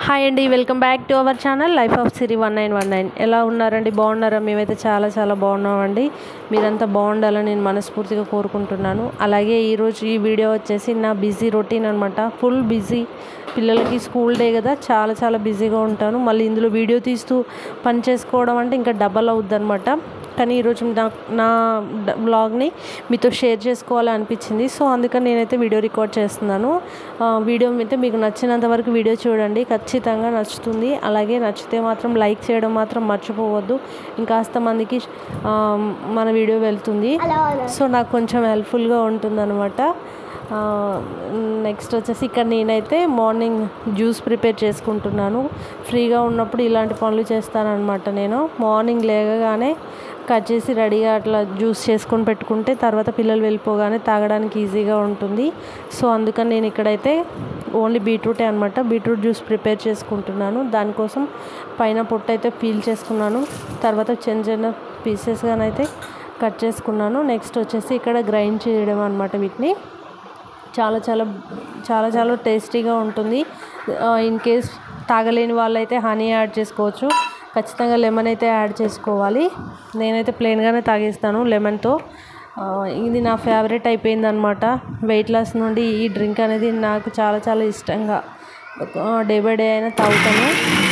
Hi అండి welcome back to our channel life of Siri one nine one nine ఎలా ఉన్నారండి బాగున్నారా మేమైతే చాలా చాలా బాగున్నామండి మీరంతా బాగుండాలని నేను మనస్ఫూర్తిగా కోరుకుంటున్నాను అలాగే ఈరోజు ఈ వీడియో వచ్చేసి నా బిజీ రొటీన్ అనమాట ఫుల్ బిజీ పిల్లలకి స్కూల్ డే కదా చాలా చాలా బిజీగా ఉంటాను మళ్ళీ ఇందులో వీడియో తీస్తూ పని చేసుకోవడం అంటే ఇంకా డబల్ అవుద్ది అనమాట కానీ ఈరోజు నా నా బ్లాగ్ని మీతో షేర్ చేసుకోవాలి అనిపించింది సో అందుకని నేనైతే వీడియో రికార్డ్ చేస్తున్నాను ఆ, వీడియో అయితే మీకు నచ్చినంత వరకు వీడియో చూడండి ఖచ్చితంగా నచ్చుతుంది అలాగే నచ్చితే మాత్రం లైక్ చేయడం మాత్రం మర్చిపోవద్దు ఇంకాస్త మందికి ఆ, మన వీడియో వెళ్తుంది సో నాకు కొంచెం హెల్ప్ఫుల్గా ఉంటుందన్నమాట నెక్స్ట్ వచ్చేసి ఇక్కడ నేనైతే మార్నింగ్ జ్యూస్ ప్రిపేర్ చేసుకుంటున్నాను ఫ్రీగా ఉన్నప్పుడు ఇలాంటి పనులు చేస్తానన్నమాట నేను మార్నింగ్ లేవగానే కట్ చేసి రెడీగా అట్లా జ్యూస్ చేసుకొని పెట్టుకుంటే తర్వాత పిల్లలు వెళ్ళిపోగానే తాగడానికి ఈజీగా ఉంటుంది సో అందుకని నేను ఇక్కడైతే ఓన్లీ బీట్రూటే అనమాట బీట్రూట్ జ్యూస్ ప్రిపేర్ చేసుకుంటున్నాను దానికోసం పైన పొట్టు అయితే పీల్ చేసుకున్నాను తర్వాత చిన్న చిన్న పీసెస్గానైతే కట్ చేసుకున్నాను నెక్స్ట్ వచ్చేసి ఇక్కడ గ్రైండ్ చేయడం అనమాట వీటిని చాలా చాలా చాలా చాలా టేస్టీగా ఉంటుంది ఇన్ కేస్ తాగలేని వాళ్ళైతే హనీ యాడ్ చేసుకోవచ్చు ఖచ్చితంగా లెమన్ అయితే యాడ్ చేసుకోవాలి నేనైతే ప్లెయిన్గానే తాగేస్తాను లెమన్తో ఆ, ఇది నా ఫేవరెట్ అయిపోయింది అనమాట వెయిట్ లాస్ నుండి ఈ డ్రింక్ అనేది నాకు చాలా చాలా ఇష్టంగా డే బై డే అయినా తాగుతాను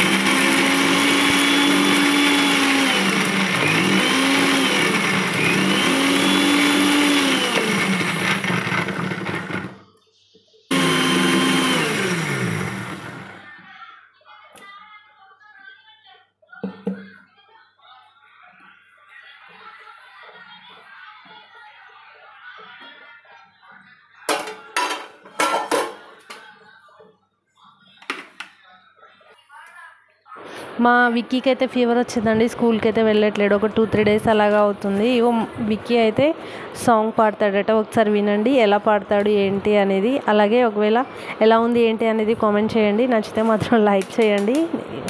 మా విక్కీకి అయితే ఫీవర్ వచ్చిందండి స్కూల్కి అయితే వెళ్ళట్లేడు ఒక టూ త్రీ డేస్ అలాగా అవుతుంది ఇగో విక్కీ అయితే సాంగ్ పాడతాడట ఒకసారి వినండి ఎలా పాడతాడు ఏంటి అనేది అలాగే ఒకవేళ ఎలా ఉంది ఏంటి అనేది కామెంట్ చేయండి నచ్చితే మాత్రం లైక్ చేయండి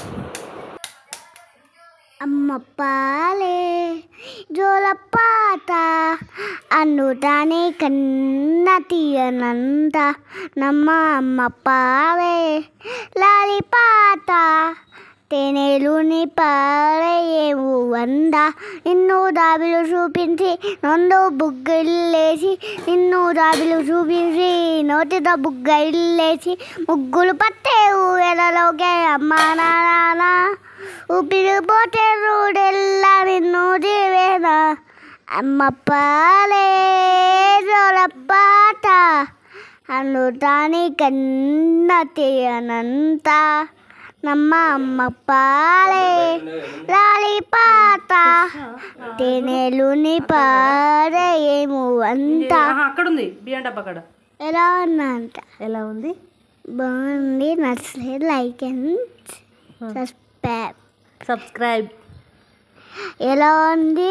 అమ్మ పాలే జోలపాత అందుతానే కన్న తీయనంత నమ్మ అమ్మ పాలే లాలిపాత తేనెలుని పారేవు వంద నిన్ను దాబిలు చూపించి నన్ను బుగ్గలేసి నిన్ను దాబిలు చూపించి నోటితో బుగ్గలేసి ముగ్గులు పట్టేవు ఎలలోకే అమ్మా నాన్న ఊపిరి పోతే రూడెల్లా నిన్ను జీవేనా అమ్మ పాలే జోలపాట అందుతాని కన్న తీయనంత నమ్మ అమ్మ పాలే లాలిపాట తేనెలుని పారేము అంత అక్కడ ఉంది బియ్యం డబ్బా అక్కడ ఎలా ఉన్నంత ఎలా ఉంది బాగుంది నచ్చలేదు లైక్ అండ్ సబ్స్క్రైబ్ సబ్స్క్రైబ్ ఎలా ఉంది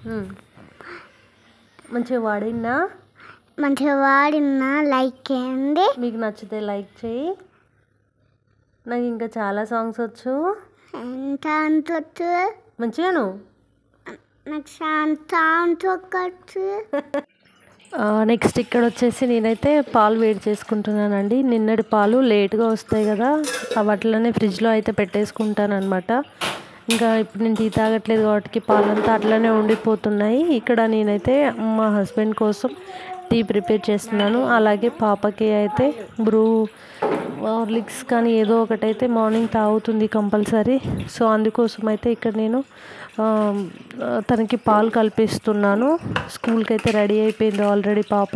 మంచిగా వాడినా మంచిగా వాడిన లైక్ చేయండి మీకు నచ్చితే లైక్ చేయి నాకు ఇంకా చాలా సాంగ్స్ వచ్చు ఎంత అంతొచ్చు మంచిగాను నాకు శాంత అంతొక్కచ్చు నెక్స్ట్ ఇక్కడ వచ్చేసి నేనైతే పాలు వేడి చేసుకుంటున్నానండి నిన్నటి పాలు లేట్గా వస్తాయి కదా అవి అట్లనే ఫ్రిడ్జ్లో అయితే పెట్టేసుకుంటాను అనమాట ఇంకా ఇప్పుడు నేను టీ తాగట్లేదు కాబట్టి పాలంతా అట్లనే ఉండిపోతున్నాయి ఇక్కడ నేనైతే మా హస్బెండ్ కోసం టీ ప్రిపేర్ చేస్తున్నాను అలాగే పాపకి అయితే బ్రూ హార్లిక్స్ కానీ ఏదో ఒకటైతే మార్నింగ్ తాగుతుంది కంపల్సరీ సో అందుకోసం అయితే ఇక్కడ నేను ఆ, తనకి పాలు కల్పిస్తున్నాను స్కూల్కి అయితే రెడీ అయిపోయింది ఆల్రెడీ పాప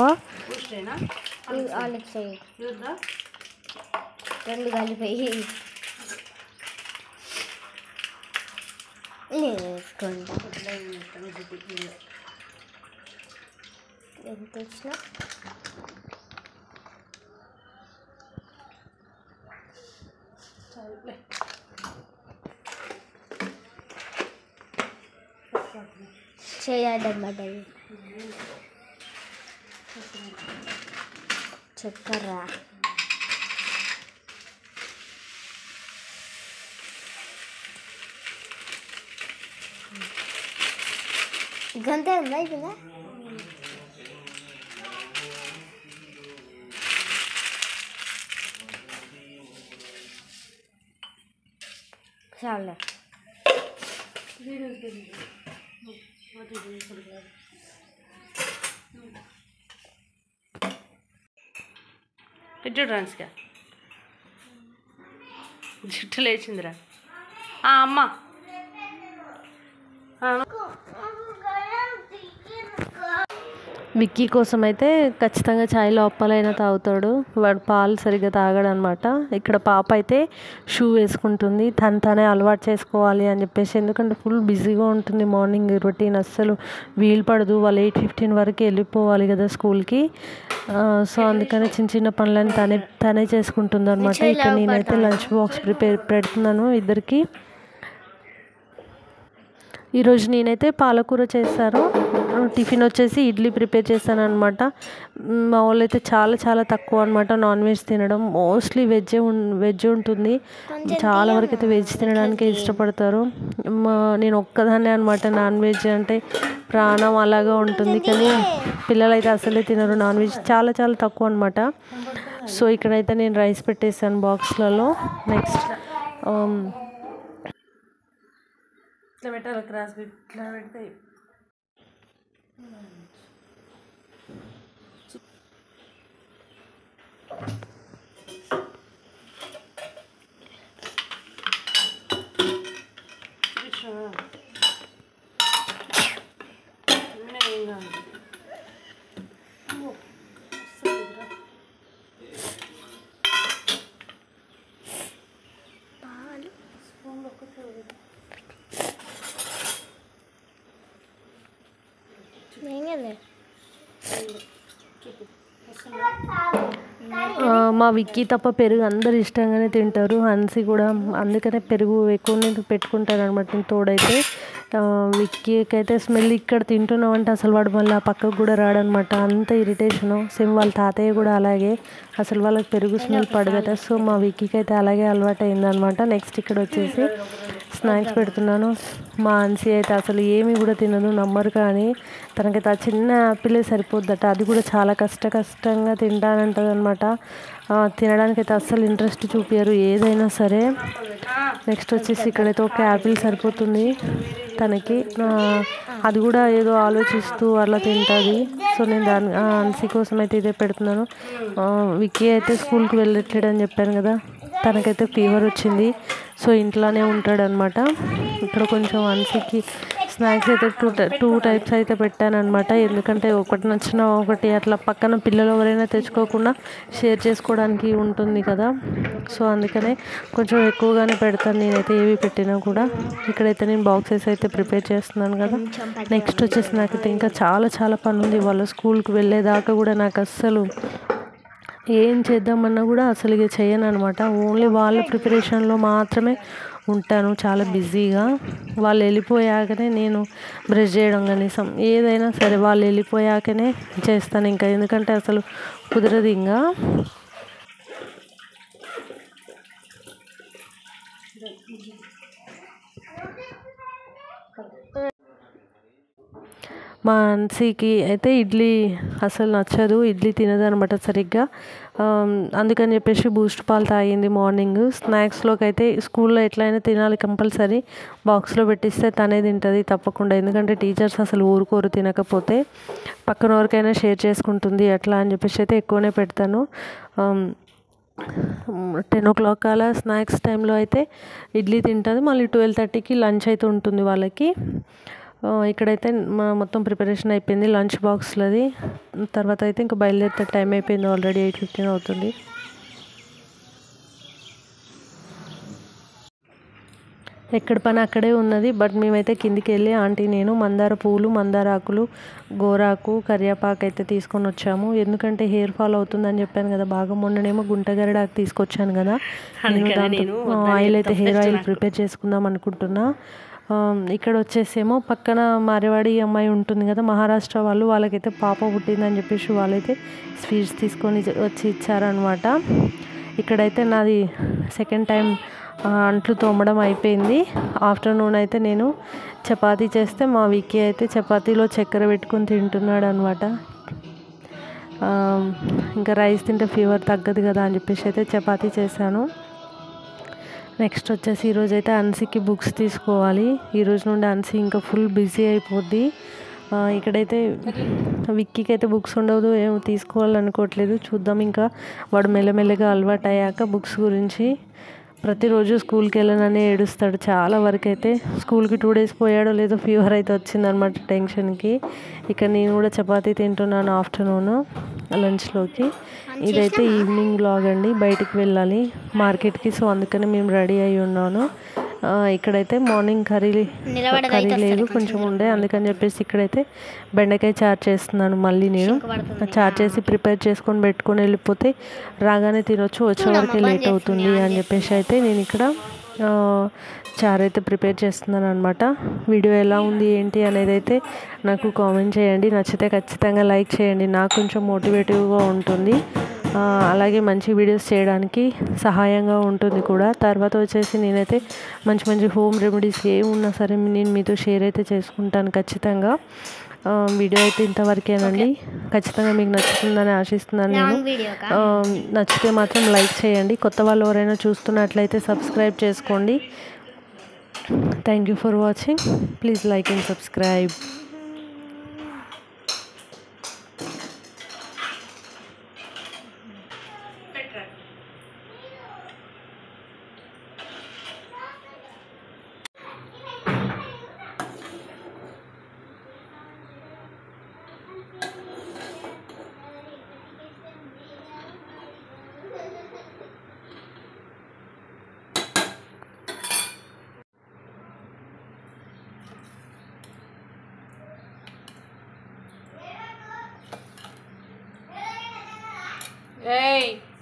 రెండు కలిపోయి వేసుకుంటా ఎంత వచ్చినా చేయడమ్మట చక్కెర గంతే ఉందా అయిపోయిందా చాలే ఇటు చూడు రంజిక జుట్టు లేచిందిరా ఆ, అమ్మ ఆ, విక్కీ కోసం అయితే ఖచ్చితంగా చాయ్ లోపలైనా తాగుతాడు వాడు పాలు సరిగ్గా తాగడు అనమాట ఇక్కడ పాప అయితే షూ వేసుకుంటుంది తను తనే అలవాటు చేసుకోవాలి అని చెప్పేసి ఎందుకంటే ఫుల్ బిజీగా ఉంటుంది మార్నింగ్ రొటీన్ అస్సలు వీలు పడదు వాళ్ళు ఎయిట్ ఫిఫ్టీన్ వరకు వెళ్ళిపోవాలి కదా స్కూల్కి సో అందుకని చిన్న చిన్న పనులని తనే తనే చేసుకుంటుంది అనమాట ఇక్కడ నేనైతే లంచ్ బాక్స్ ప్రిపేర్ పెడుతున్నాను ఇద్దరికి ఈరోజు నేనైతే పాలకూర చేశాను టిఫిన్ వచ్చేసి ఇడ్లీ ప్రిపేర్ చేశాను అనమాట మా వాళ్ళు అయితే చాలా చాలా తక్కువ అనమాట నాన్ వెజ్ తినడం మోస్ట్లీ వెజ్ వెజ్ ఉంటుంది చాలా వరకు అయితే వెజ్ తినడానికి ఇష్టపడతారు మా నేను ఒక్కదాన్నే అనమాట నాన్ వెజ్ అంటే ప్రాణం అలాగా ఉంటుంది కానీ పిల్లలు అయితే అసలే తినరు నాన్ వెజ్ చాలా చాలా తక్కువ అనమాట సో ఇక్కడైతే నేను రైస్ పెట్టేసాను బాక్స్లలో నెక్స్ట్ ఇట్లా పెట్టాలి క్రాస్ ఇట్లా పెడితే ఏం కదా ఆ, మా విక్కీ తప్ప పెరుగు అందరు ఇష్టంగానే తింటారు హన్సీ కూడా అందుకనే పెరుగు ఎక్కువనే పెట్టుకుంటారు అనమాట నేను తోడైతే ఆ, విక్కీకి అయితే స్మెల్ ఇక్కడ తింటున్నాం అంటే అసలు వాడు మళ్ళీ ఆ పక్కకు కూడా రాడనమాట అంత ఇరిటేషను సేమ్ వాళ్ళ తాతయ్య కూడా అలాగే అసలు వాళ్ళకి పెరుగు స్మెల్ పడదట సో మా విక్కీకి అయితే అలాగే అలవాటు అయిందనమాట నెక్స్ట్ ఇక్కడ వచ్చేసి స్నాక్స్ పెడుతున్నాను మా అన్సీ అయితే అసలు ఏమీ కూడా తినదు నమ్మరు కానీ తనకైతే ఆ చిన్న యాపిలే సరిపోద్దట అది కూడా చాలా కష్ట కష్టంగా తింటానంటది అనమాట తినడానికి అయితే అస్సలు ఇంట్రెస్ట్ చూపించరు ఏదైనా సరే నెక్స్ట్ వచ్చేసి ఇక్కడైతే ఒక యాపిల్ సరిపోతుంది తనకి ఆ, అది కూడా ఏదో ఆలోచిస్తూ అలా తింటుంది సో నేను దాని ఆ, అన్సీ కోసం అయితే ఇదే పెడుతున్నాను ఆ, విక్కీ అయితే స్కూల్కి వెళ్ళట్లేడు అని చెప్పాను కదా తనకైతే ఫీవర్ వచ్చింది సో ఇంట్లోనే ఉంటాడు అనమాట ఇక్కడ కొంచెం అన్సీకి స్నాక్స్ అయితే టూ టూ టైప్స్ అయితే పెట్టాను అనమాట ఎందుకంటే ఒకటి నచ్చిన ఒకటి అట్లా పక్కన పిల్లలు ఎవరైనా తెచ్చుకోకుండా షేర్ చేసుకోవడానికి ఉంటుంది కదా సో అందుకనే కొంచెం ఎక్కువగానే పెడతాను నేనైతే ఏవి పెట్టినా కూడా ఇక్కడైతే నేను బాక్సెస్ అయితే ప్రిపేర్ చేస్తున్నాను కదా నెక్స్ట్ వచ్చేసి నాకైతే ఇంకా చాలా చాలా పని ఉంది వాళ్ళ స్కూల్కి వెళ్ళేదాకా కూడా నాకు అస్సలు ఏం చేద్దామన్నా కూడా అసలు ఇక చేయను అనమాట ఓన్లీ వాళ్ళ ప్రిపరేషన్లో మాత్రమే ఉంటాను చాలా బిజీగా వాళ్ళు వెళ్ళిపోయాకనే నేను బ్రష్ చేయడం కనీసం ఏదైనా సరే వాళ్ళు వెళ్ళిపోయాకనే చేస్తాను ఇంకా ఎందుకంటే అసలు కుదరదు ఇంకా మా అన్సీకి అయితే ఇడ్లీ అసలు నచ్చదు ఇడ్లీ తినదు అనమాట సరిగ్గా ఆమ్, అందుకని చెప్పేసి బూస్ట్ పాలు తాగింది మార్నింగ్ స్నాక్స్లోకి అయితే స్కూల్లో ఎట్లయినా తినాలి కంపల్సరీ బాక్స్లో పెట్టిస్తే తనే తింటుంది తప్పకుండా ఎందుకంటే టీచర్స్ అసలు ఊరుకోరు తినకపోతే పక్కన ఎవరికైనా షేర్ చేసుకుంటుంది అట్లా అని చెప్పేసి అయితే ఎక్కువనే పెడతాను ఆమ్, టెన్ ఓ క్లాక్ అలా స్నాక్స్ టైంలో అయితే ఇడ్లీ తింటుంది మళ్ళీ ట్వెల్వ్ థర్టీకి లంచ్ అయితే ఉంటుంది వాళ్ళకి ఆ, ఇక్కడైతే మా మొత్తం ప్రిపరేషన్ అయిపోయింది లంచ్ బాక్స్లది తర్వాత అయితే ఇంకా బయలుదేరితే టైం అయిపోయింది ఆల్రెడీ ఎయిట్ ఫిఫ్టీన్ అవుతుంది ఎక్కడ పని అక్కడే ఉన్నది బట్ మేమైతే కిందికి వెళ్ళి ఆంటీ నేను మందార పువ్వులు మందార ఆకులు గోరాకు కరివేపాకు అయితే తీసుకొని వచ్చాము ఎందుకంటే హెయిర్ ఫాల్ అవుతుందని చెప్పాను కదా బాగా మొన్ననేమో గుంటగరడాకు తీసుకొచ్చాను కదా నేను దాంతో ఆయిల్ అయితే హెయిర్ ఆయిల్ ప్రిపేర్ చేసుకుందాం అనుకుంటున్నా ఆ, ఇక్కడ వచ్చేసేమో పక్కన మారేవాడి అమ్మాయి ఉంటుంది కదా మహారాష్ట్ర వాళ్ళు వాళ్ళకైతే పాప పుట్టిందని చెప్పేసి వాళ్ళైతే స్వీట్స్ తీసుకొని వచ్చి ఇచ్చారనమాట ఇక్కడైతే నాది సెకండ్ టైం ఆ, అంట్లు తోమడం అయిపోయింది ఆఫ్టర్నూన్ అయితే నేను చపాతీ చేస్తే మా విక్కీ అయితే చపాతీలో చక్కెర పెట్టుకొని తింటున్నాడు అనమాట ఇంకా రైస్ తింటే ఫీవర్ తగ్గదు కదా అని చెప్పేసి అయితే చపాతీ చేశాను నెక్స్ట్ వచ్చేసి ఈరోజు అయితే అన్సీకి బుక్స్ తీసుకోవాలి ఈ రోజు నుండి అన్సీ ఇంకా ఫుల్ బిజీ అయిపోద్ది ఆ, ఇక్కడైతే విక్కీకి అయితే బుక్స్ ఉండదు ఏమో తీసుకోవాలనుకోవట్లేదు చూద్దాం ఇంకా వాడు మెల్లమెల్లగా అలవాటు అయ్యాక బుక్స్ గురించి ప్రతిరోజు స్కూల్కి వెళ్ళనని ఏడుస్తాడు చాలా వరకు అయితే స్కూల్కి టూ డేస్ పోయాడో లేదో ఫీవర్ అయితే వచ్చిందనమాట టెన్షన్కి ఇక్కడ నేను కూడా చపాతీ తింటున్నాను ఆఫ్టర్నూన్ లంచ్లోకి ఇదైతే ఈవినింగ్ బ్లాగ్ అండి బయటికి వెళ్ళాలి మార్కెట్కి సో అందుకని మేము రెడీ అయి ఉన్నాను ఆ, ఇక్కడైతే మార్నింగ్ కర్రీ నిలబడేది కర్రీ అయితే లేదు కొంచెం ఉండే అందుకని చెప్పేసి ఇక్కడైతే బెండకాయ చారు చేస్తున్నాను మళ్ళీ నేను పడుతుంది. చారు చేసి ప్రిపేర్ చేసుకొని పెట్టుకొని వెళ్ళిపోతే రాగానే తినొచ్చు వచ్చే వరకు లేట్ అవుతుంది అని చెప్పేసి అయితే నేను ఇక్కడ ఆ, చారు అయితే ప్రిపేర్ చేస్తున్నాను అనమాట వీడియో ఎలా ఉంది ఏంటి అనేది అయితే నాకు కామెంట్ చేయండి నచ్చితే ఖచ్చితంగా లైక్ చేయండి నాకు కొంచెం మోటివేటివ్గా ఉంటుంది ఆ, అలాగే మంచి వీడియోస్ చేయడానికి సహాయంగా ఉంటుంది కూడా తర్వాత వచ్చేసి నేనైతే మంచి మంచి హోమ్ రెమెడీస్ ఏమున్నా సరే నేను మీతో షేర్ అయితే చేసుకుంటాను ఖచ్చితంగా ఆ, వీడియో అయితే ఇంతవరకేనండి ఖచ్చితంగా మీకు నచ్చుతుందని ఆశిస్తున్నాను నేను లాంగ్ వీడియో ఆ, నచ్చితే మాత్రం లైక్ చేయండి కొత్త వాళ్ళు ఎవరైనా చూస్తున్నట్లయితే సబ్స్క్రైబ్ చేసుకోండి thank you for watching please like and subscribe Hey!